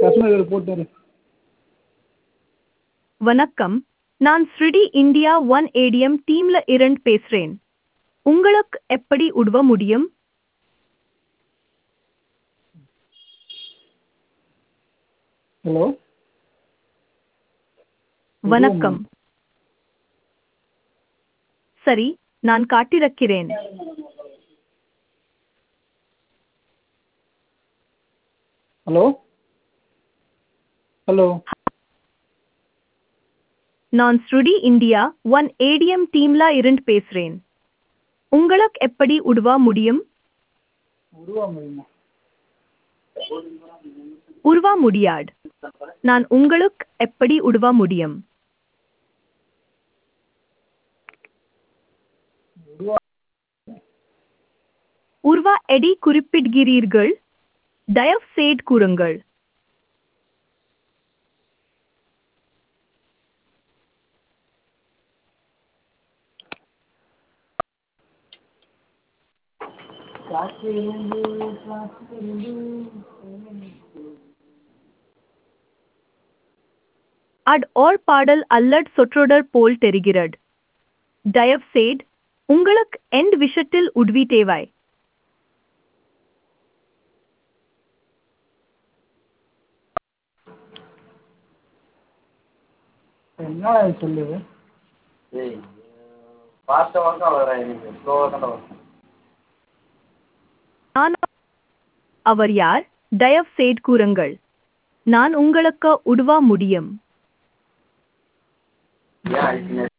customer போட்டாரு வணக்கம் நான் ஸ்ருடி இந்தியா ஒன் ஏடிஎம் டீம்ல இருந்து பேசுறேன் உங்களுக்கு எப்படி உதவ முடியும் ஹலோ வணக்கம் சரி நான் காட்டிருக்கிறேன் ஹலோ ஹலோ நான் ஸ்ருடி இந்தியா ஒன் ஏடிஎம் டீம்ல இருந்து பேசுறேன் உங்களுக்கு எப்படி உதவ முடியும் உருவா முடியுமா உருவ முடியாது நான் உங்களுக்கு எப்படி உதவ முடியும் உருவா உருவா எடி குறிப்பிடுகிறீர்கள் தயவு செய்து கூறுங்கள் அட் ஓர் பாடல் அல்லட் சொற்றொடர் போல் தெரிகிறது தயவு செய்து உங்களுக்கு எந்த விஷயத்தில் உதவி தேவை என்ன சொல்லுது ஏய் ஃபாஸ்ட்டாக ஒர்க் வர எனக்கு ஸ்லோவாக தான் வரும் நான் அவர் யார் தயவு செய்து கூறுங்கள் நான் உங்களுக்கு உதவ முடியும் ஏன் ஐடி